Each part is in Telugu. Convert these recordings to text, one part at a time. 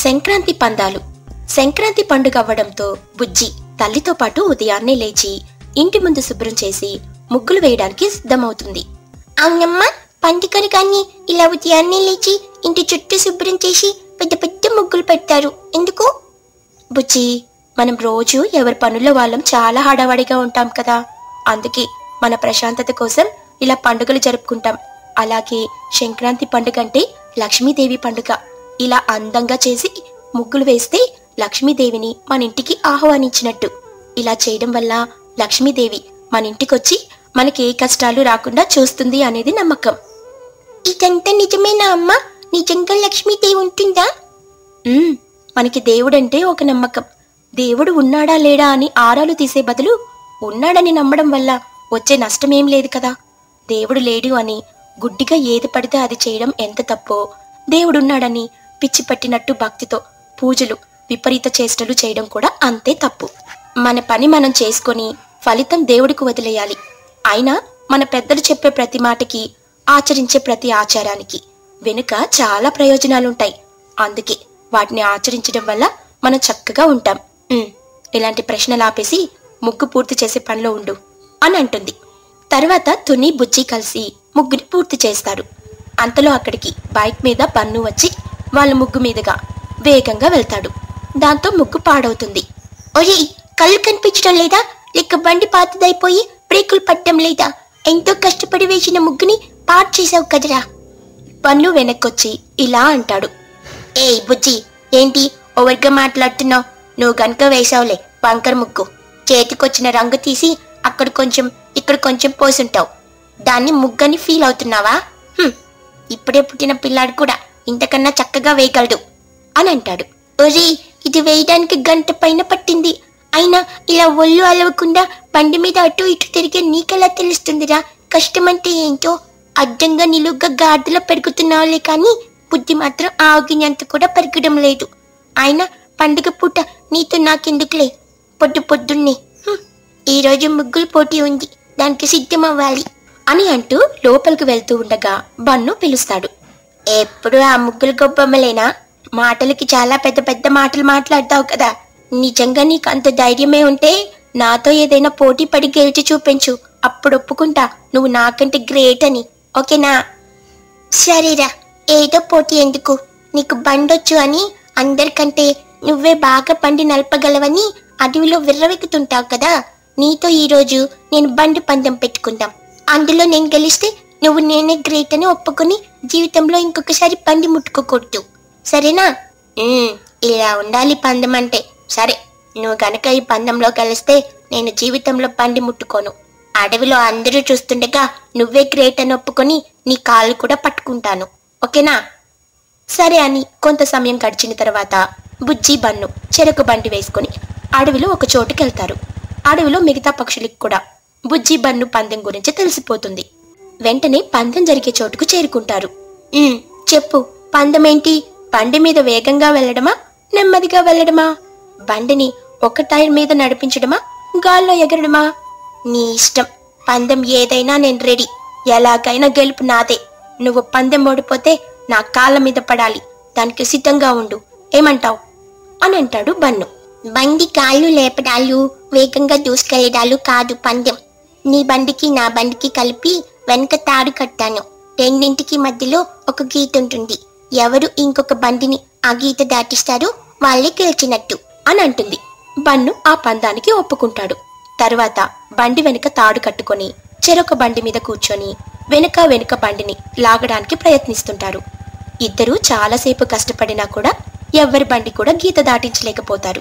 సంక్రాంతి పందాలు సంక్రాంతి పండుగ అవ్వడంతో బుజ్జి తల్లితో పాటు ఉదయాన్నే లేచి ఇంటి ముందు శుభ్రం చేసి ముగ్గులు వేయడానికి సిద్ధమవుతుంది అవునమ్మ పండుగలు కానీ ఇలా ఉదయాన్నే లేచి ఇంటి చుట్టూ శుభ్రం చేసి పెద్ద పెద్ద ముగ్గులు పెడతారు ఎందుకు బుజ్జి మనం రోజు ఎవరి పనుల్లో వాళ్ళం చాలా హడావడిగా ఉంటాం కదా అందుకే మన ప్రశాంతత కోసం ఇలా పండుగలు జరుపుకుంటాం అలాగే సంక్రాంతి పండుగ అంటే లక్ష్మీదేవి పండుగ ఇలా అందంగా చేసి ముగ్గులు వేస్తే లక్ష్మీదేవిని మన ఇంటికి ఆహ్వానించినట్టు ఇలా చేయడం వల్ల లక్ష్మీదేవి మన ఇంటికొచ్చి మనకి ఏ కష్టాలు రాకుండా చూస్తుంది అనేది నమ్మకం ఇదంతా నిజమేనా అమ్మ నిజంగా లక్ష్మీదేవి ఉంటుందా ఉమ్, మనకి దేవుడంటే ఒక నమ్మకం దేవుడు ఉన్నాడా లేడా అని ఆరాలు తీసే బదులు ఉన్నాడని నమ్మడం వల్ల వచ్చే నష్టమేం లేదు కదా దేవుడు లేడు అని గుడ్డిగా ఏది పడితే అది చేయడం ఎంత తప్పో దేవుడున్నాడని పిచ్చి పట్టినట్టు భక్తితో పూజలు విపరీత చేష్టలు చేయడం కూడా అంతే తప్పు మన పని మనం చేసుకొని ఫలితం దేవుడికి వదిలేయాలి అయినా మన పెద్దలు చెప్పే ప్రతి మాటకి ఆచరించే ప్రతి ఆచారానికి వెనుక చాలా ప్రయోజనాలుంటాయి అందుకే వాటిని ఆచరించడం వల్ల మనం చక్కగా ఉంటాం ఉమ్, ఇలాంటి ప్రశ్నలు ఆపేసి ముగ్గు పూర్తి చేసే పనిలో ఉండు అని అంటుంది తర్వాత తుని బుజ్జి కలిసి ముగ్గుని పూర్తి చేస్తారు అంతలో అక్కడికి బైక్ మీద బన్ను వచ్చి వాళ్ళ ముగ్గు మీదుగా వేగంగా వెళ్తాడు దాంతో ముగ్గు పాడవుతుంది ఒరేయ్ కళ్ళు కనిపించడం లేదా లేక బండి పాతదైపోయి బ్రేకులు పట్టడం లేదా ఎంతో కష్టపడి వేసిన ముగ్గుని పాడు చేసావు కదరా బన్ను వెనక్కొచ్చి ఇలా అంటాడు ఏయ్ బుజ్జి ఏంటి ఓవర్గా మాట్లాడుతున్నావు నువ్వు గనుక వేసావులే వంకర ముగ్గు చేతికొచ్చిన రంగు తీసి అక్కడ కొంచెం ఇక్కడ కొంచెం పోసుంటావు దాన్ని ముగ్గని ఫీల్ అవుతున్నావా హ్మ్, ఇప్పుడే పుట్టిన పిల్లాడు కూడా ఇంతకన్నా చక్కగా వేయగలడు అని అంటాడు ఒరే ఇది వేయడానికి గంట పైన పట్టింది అయినా ఇలా ఒళ్ళు అలవకుండా బండి మీద అటు ఇటు తిరిగే నీకెలా తెలుస్తుందిరా కష్టమంటే ఏంటో అడ్డంగా నిలువుగా గాడిలో పెరుగుతున్నావులే కానీ బుద్ధి మాత్రం ఆగినంత కూడా పెరగడం లేదు అయినా పండుగ పూట నీతో నాకెందుకులే పొద్దు పొద్దున్నే హ్మ్, ఈ రోజు ముగ్గులు పోటీ ఉంది దానికి సిద్ధం అవ్వాలి అని అంటూ లోపలికి వెళ్తూ ఉండగా బన్ను పిలుస్తాడు ఎప్పుడు ఆ ముగ్గులు గొప్పమ్మలేనా మాటలకి చాలా పెద్ద పెద్ద మాటలు మాట్లాడతావు కదా నిజంగా నీకు అంత ధైర్యమే ఉంటే నాతో ఏదైనా పోటీ పడి గెలిచి చూపించు అప్పుడు ఒప్పుకుంటా నువ్వు నాకంటే గ్రేట్ అని ఓకేనా సరేరా ఏదో పోటీ ఎందుకు నీకు బండొచ్చు అని అందరికంటే నువ్వే బాగా బండి నడపగలవని అడవిలో విర్రవెక్కుతుంటావు కదా నీతో ఈరోజు నేను బండి పందెం పెట్టుకుందాం అందులో నేను గెలిస్తే నువ్వు నేనే గ్రేట్ అని ఒప్పుకొని జీవితంలో ఇంకొకసారి బండి ముట్టుకోకూడదు సరేనా ఉమ్, ఇలా ఉండాలి పందెం అంటే సరే నువ్వు గనక ఈ పందెంలో గెలిస్తే నేను జీవితంలో బండి ముట్టుకోను అడవిలో అందరూ చూస్తుండగా నువ్వే గ్రేట్ అని ఒప్పుకొని నీ కాళ్ళు కూడా పట్టుకుంటాను ఓకేనా సరే అని కొంత సమయం గడిచిన తర్వాత బుజ్జి బన్ను చెరకు బండి వేసుకుని అడవిలో ఒక చోటుకెళ్తారు అడవిలో మిగతా పక్షులకు కూడా బుజ్జి బన్ను పందెం గురించి తెలిసిపోతుంది వెంటనే పందెం జరిగే చోటుకు చేరుకుంటారు "ఉమ్, చెప్పు పందెం ఏంటి బండి మీద వేగంగా వెళ్ళడమా నెమ్మదిగా వెళ్ళడమా బండిని ఒక టైర్ మీద నడిపించడమా గాల్లో ఎగరడమా నీ ఇష్టం పందెం ఏదైనా నేను రెడీ ఎలాగైనా గెలుపు నాదే నువ్వు పందెం ఓడిపోతే నా కాళ్ళ మీద పడాలి దానికి సిద్ధంగా ఉండు ఏమంటావ్ అని అంటాడు బన్ను బండి కాళ్ళు లేపడాలు వేగంగా దూసుకెళ్ళడాలు కాదు పందెం నీ బండికి నా బండికి కలిపి వెనక తాడు కట్టాను రెండింటికి మధ్యలో ఒక గీత ఉంటుంది ఎవరు ఇంకొక బండిని ఆ గీత దాటిస్తారో వాళ్ళే గెలిచినట్టు అని అంటుంది బన్ను ఆ పందానికి ఒప్పుకుంటాడు తర్వాత బండి వెనుక తాడు కట్టుకొని చెరొక బండి మీద కూర్చొని వెనుక వెనుక బండిని లాగడానికి ప్రయత్నిస్తుంటారు ఇద్దరూ చాలాసేపు కష్టపడినా కూడా ఎవ్వరి బండి కూడా గీత దాటించలేకపోతారు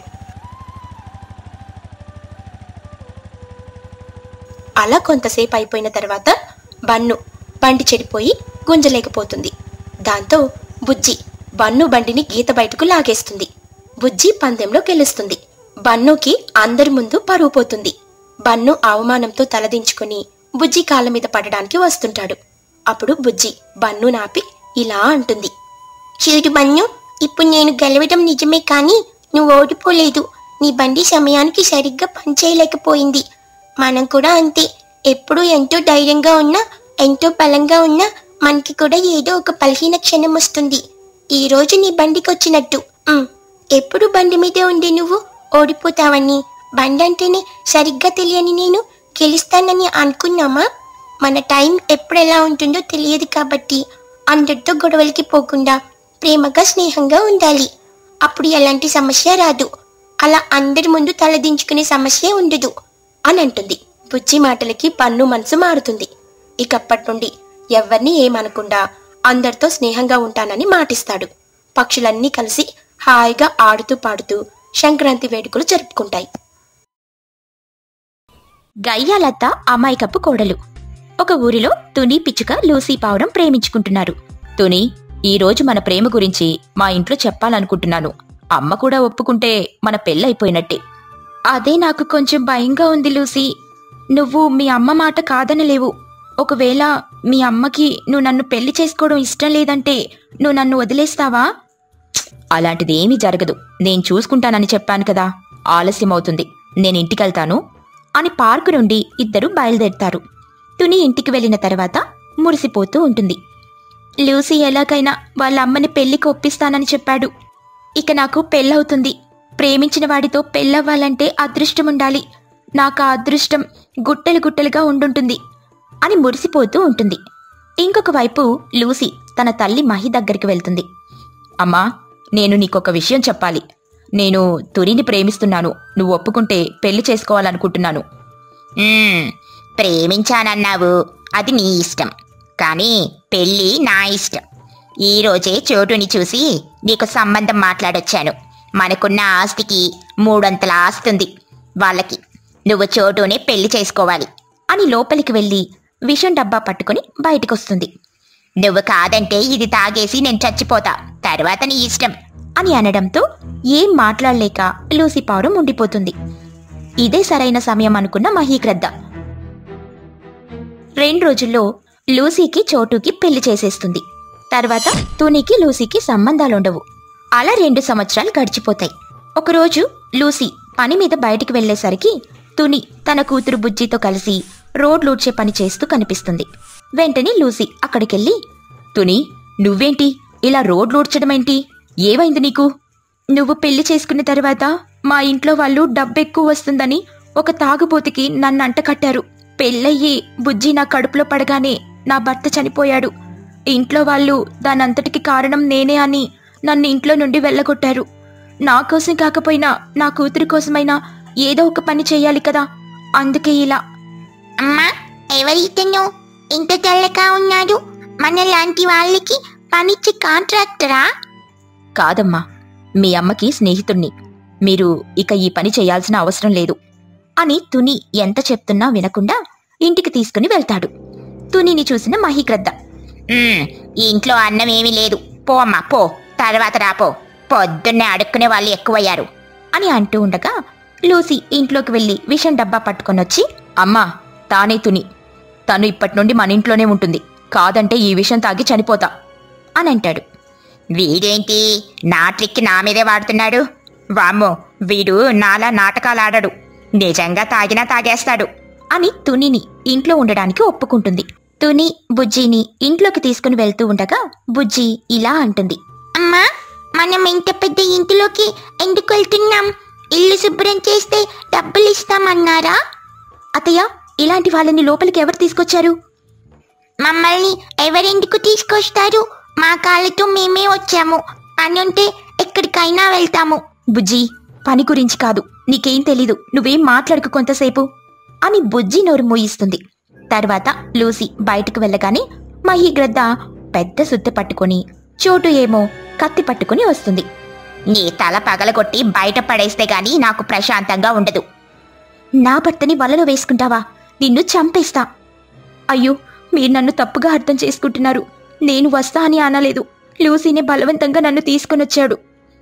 అలా కొంతసేపు అయిపోయిన తర్వాత బన్ను బండి చెడిపోయి గుంజలేకపోతుంది దాంతో బుజ్జి బన్ను బండిని గీత బయటకు లాగేస్తుంది బుజ్జి పందెంలో గెలుస్తుంది బన్నుకి అందరి ముందు పరువు పోతుంది బన్ను అవమానంతో తలదించుకుని బుజ్జి కాళ్ళ మీద పడడానికి వస్తుంటాడు అప్పుడు బుజ్జి బన్ను నాపి ఇలా అంటుంది చూడు బన్ను ఇప్పుడు నేను గెలవడం నిజమే కానీ నువ్వు ఓడిపోలేదు నీ బండి సమయానికి సరిగ్గా పనిచేయలేకపోయింది మనం కూడా అంతే ఎప్పుడు ఎంతో ధైర్యంగా ఉన్నా ఎంతో బలంగా ఉన్నా మనకి కూడా ఏదో ఒక బలహీన క్షణం వస్తుంది ఈ రోజు నీ బండికి వచ్చినట్టు ఉమ్, ఎప్పుడు బండి మీదే ఉండే నువ్వు ఓడిపోతావని బండి అంటేనే సరిగ్గా తెలియని నేను గెలుస్తానని అనుకున్నామా మన టైం ఎప్పుడు ఎలా ఉంటుందో తెలియదు కాబట్టి అందరితో గొడవలకి పోకుండా ప్రేమగా స్నేహంగా ఉండాలి అప్పుడు ఎలాంటి సమస్య రాదు అలా అందరి ముందు తలదించుకునే సమస్య ఉండదు అని అంటుంది బుజ్జి మాటలకి పన్ను మనసు మారుతుంది ఇకప్పటి నుండి ఎవ్వరిని ఏమనకుండా అందరితో స్నేహంగా ఉంటానని మాటిస్తాడు పక్షులన్నీ కలిసి హాయిగా ఆడుతూ పాడుతూ సంక్రాంతి వేడుకలు జరుపుకుంటాయి గయ్యాలత్త అమాయకపు కోడలు ఒక ఊరిలో తుని పిచ్చుక లూసీ పావురం ప్రేమించుకుంటున్నారు తుని ఈ రోజు మన ప్రేమ గురించి మా ఇంట్లో చెప్పాలనుకుంటున్నాను అమ్మ కూడా ఒప్పుకుంటే మన పెళ్ళైపోయినట్టే అదే నాకు కొంచెం భయంగా ఉంది లూసీ నువ్వు మీ అమ్మ మాట కాదనలేవు ఒకవేళ మీ అమ్మకి నువ్వు నన్ను పెళ్లి చేసుకోవడం ఇష్టం లేదంటే నువ్వు నన్ను వదిలేస్తావా అలాంటిది ఏమీ జరగదు నేను చూసుకుంటానని చెప్పాను కదా ఆలస్యం అవుతుంది నేను ఇంటికెళ్తాను అని పార్కు నుండి ఇద్దరు బయలుదేరుతారు తుని ఇంటికి వెళ్ళిన తర్వాత మురిసిపోతూ ఉంటుంది లూసీ ఎలాగైనా వాళ్ళ అమ్మని పెళ్లికి ఒప్పిస్తానని చెప్పాడు ఇక నాకు పెళ్ళవుతుంది ప్రేమించిన వాడితో పెళ్ళవ్వాలంటే అదృష్టం ఉండాలి నాకు ఆ అదృష్టం గుట్టలు గుట్టలుగా ఉండుంటుంది అని మురిసిపోతూ ఉంటుంది ఇంకొక వైపు లూసీ తన తల్లి మహి దగ్గరికి వెళ్తుంది అమ్మా నేను నీకొక విషయం చెప్పాలి నేను తురిని ప్రేమిస్తున్నాను నువ్వు ఒప్పుకుంటే పెళ్లి చేసుకోవాలనుకుంటున్నాను ప్రేమించానన్నావు అది నీ ఇష్టం కానీ పెళ్ళి నా ఇష్టం ఈ రోజే చోటుని చూసి నీకు సంబంధం మాట్లాడొచ్చాను మనకున్న ఆస్తికి మూడొంతల ఆస్తి ఉంది వాళ్ళకి నువ్వు చోటునే పెళ్లి చేసుకోవాలి అని లోపలికి వెళ్ళి విషం డబ్బా పట్టుకుని బయటకొస్తుంది నువ్వు కాదంటే ఇది తాగేసి నేను చచ్చిపోతా తర్వాత నీ ఇష్టం అని అనడంతో ఏం మాట్లాడలేక లూసి పావురం ఉండిపోతుంది ఇదే సరైన సమయం అనుకున్న మహీక్రద్ద రెండు రోజుల్లో లూసీకి చోటుకి పెళ్లి చేసేస్తుంది తర్వాత తునికి లూసీకి సంబంధాలుండవు అలా రెండు సంవత్సరాలు గడిచిపోతాయి ఒకరోజు లూసీ పని మీద బయటికి వెళ్లేసరికి తుని తన కూతురు బుజ్జితో కలిసి రోడ్లూడ్చే పని చేస్తూ కనిపిస్తుంది వెంటనే లూసీ అక్కడికెళ్ళి తుని నువ్వేంటి ఇలా రోడ్లూడ్చడమేంటి ఏమైంది నీకు నువ్వు పెళ్లి చేసుకున్న తర్వాత మా ఇంట్లో వాళ్ళు డబ్బెక్కువ వస్తుందని ఒక తాగుబోతికి నన్ను అంటకట్టారు పెళ్ళయ్యి బుజ్జి నా కడుపులో పడగానే నా భర్త చనిపోయాడు ఇంట్లో వాళ్ళు దానంతటికి కారణం నేనే అని నన్ను ఇంట్లో నుండి వెళ్ళగొట్టారు నా కోసం కాకపోయినా నా కూతురి కోసమైనా ఏదో ఒక పని చేయాలి కదా అందుకే ఇలా అమ్మా ఎవరితను ఇంత తెల్లగా ఉన్నాడు మన లాంటి వాళ్ళకి పనిచ్చే కాంట్రాక్టరా కాదమ్మా మీ అమ్మకి స్నేహితుణ్ణి మీరు ఇక ఈ పని చేయాల్సిన అవసరం లేదు అని తుని ఎంత చెప్తున్నా వినకుండా ఇంటికి తీసుకుని వెళ్తాడు తునిని చూసిన మహీగ్రద్ద ఉమ్, ఈ ఇంట్లో అన్నం ఏమీ లేదు పో అమ్మా పో తర్వాత రాపో పొద్దున్నే అడుక్కునే వాళ్ళు ఎక్కువయ్యారు అని అంటూ ఉండగా లూసీ ఇంట్లోకి వెళ్లి విషం డబ్బా పట్టుకొనొచ్చి అమ్మా తానే తుని తను ఇప్పటి నుండి మన ఇంట్లోనే ఉంటుంది కాదంటే ఈ విషం తాగి చనిపోతా అని అంటాడు వీడేంటి నా ట్రిక్ నా మీదే వాడుతున్నాడు వామ్మో వీడు నాలా నాటకాలు ఆడడు నిజంగా తాగినా తాగేస్తాడు అని తునిని ఇంట్లో ఉండడానికి ఒప్పుకుంటుంది తుని బుజ్జిని ఇంట్లోకి తీసుకుని వెళ్తూ ఉండగా బుజ్జి ఇలా అంటుంది అమ్మా మనం ఇంత పెద్ద ఇంటిలోకి ఎందుకు వెళ్తున్నాం ఇల్లు శుభ్రం చేస్తే డబ్బులు ఇస్తామన్నారా అత్తయ్య ఇలాంటి వాళ్ళని లోపలికి ఎవరు తీసుకొచ్చారు మమ్మల్ని ఎవరెందుకు తీసుకొస్తారు మా కాళ్ళతో మేమే వచ్చాము పని ఉంటే ఎక్కడికైనా వెళ్తాము బుజ్జి పని గురించి కాదు నీకేం తెలీదు నువ్వేం మాట్లాడకు కొంతసేపు అని బుజ్జి నోరు మూయిస్తుంది తర్వాత లూసీ బయటకు వెళ్ళగానే మహీగ్రద్ద పెద్ద సుత్తె పట్టుకొని చోటు ఏమో కత్తి పట్టుకుని వస్తుంది నీ తల పగలగొట్టి బయట పడేస్తే గాని నాకు ప్రశాంతంగా ఉండదు నా భర్తని వలలో వేసుకుంటావా నిన్ను చంపేస్తా అయ్యో మీరు నన్ను తప్పుగా అర్థం చేసుకుంటున్నారు నేను వస్తా అని అనలేదు లూసీనే బలవంతంగా నన్ను తీసుకొనొచ్చాడు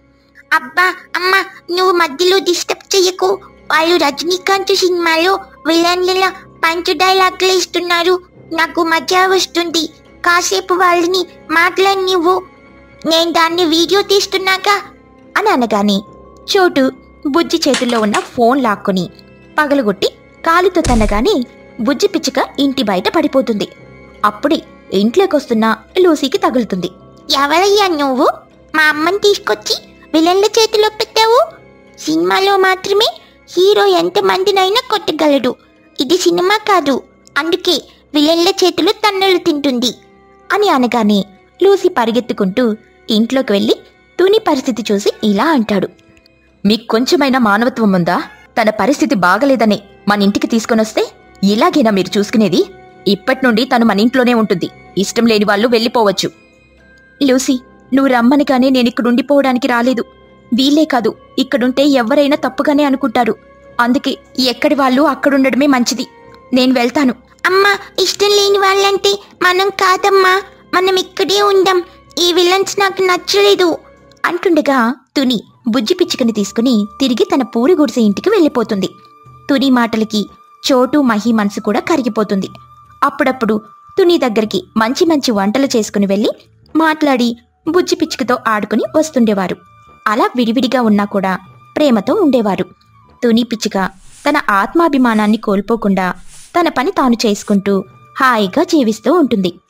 అబ్బా అమ్మా నువ్వు మధ్యలో డిస్టర్బ్ చెయ్యకు వాళ్ళు రజనీకాంత్ సినిమాలో విలన్ల పంచ డైలాగ్లు ఇస్తున్నారు నాకు మజా వస్తుంది కాసేపు వాళ్ళని మాట్లాడి నువ్వు నేను దాన్ని వీడియో తీస్తున్నాక అని అనగానే చోటు బుజ్జి చేతుల్లో ఉన్న ఫోన్ లాక్కొని పగలగొట్టి కాలుతో తన్నగానే బుజ్జి పిచ్చుక ఇంటి బయట పడిపోతుంది అప్పుడే ఇంట్లోకొస్తున్న లూసీకి తగులుతుంది ఎవరయ్యా నువ్వు మా అమ్మని తీసుకొచ్చి విలన్ల చేతిలో పెట్టావు సినిమాలో మాత్రమే హీరో ఎంత మందినైనా కొట్టగలడు ఇది సినిమా కాదు అందుకే విలన్ల చేతులు తన్నులు తింటుంది అని అనగానే లూసీ పరిగెత్తుకుంటూ ఇంట్లోకి వెళ్ళి తుని పరిస్థితి చూసి ఇలా అంటాడు మీకు కొంచెమైనా మానవత్వం ఉందా తన పరిస్థితి బాగలేదని మన ఇంటికి తీసుకొనొస్తే ఇలాగేనా మీరు చూసుకునేది ఇప్పటి నుండి తను మన ఇంట్లోనే ఉంటుంది ఇష్టం లేని వాళ్ళు వెళ్ళిపోవచ్చు లూసీ నువ్వు రమ్మనగానే నేను ఇక్కడ ఉండిపోవడానికి రాలేదు వీలే కాదు ఇక్కడుంటే ఎవరైనా తప్పుగానే అనుకుంటారు అందుకే ఎక్కడి వాళ్ళు అక్కడుండడమే మంచిది నేను వెళ్తాను అమ్మా ఇష్టం లేని వాళ్ళంటే మనం కాదమ్మా మనం ఇక్కడే ఉందాం ఈ విలన్స్ నాకు నచ్చలేదు అంటుండగా తుని బుజ్జి పిచ్చుకని తీసుకుని తిరిగి తన పూరి గుడిసె ఇంటికి వెళ్ళిపోతుంది తుని మాటలకి చోటు మహి మనసు కూడా కరిగిపోతుంది అప్పుడప్పుడు తుని దగ్గరికి మంచి మంచి వంటలు చేసుకుని వెళ్ళి మాట్లాడి బుజ్జి పిచ్చుకతో ఆడుకుని వస్తుండేవారు అలా విడివిడిగా ఉన్నా కూడా ప్రేమతో ఉండేవారు తుని పిచ్చుక తన ఆత్మాభిమానాన్ని కోల్పోకుండా తన పని తాను చేసుకుంటూ హాయిగా జీవిస్తూ ఉంటుంది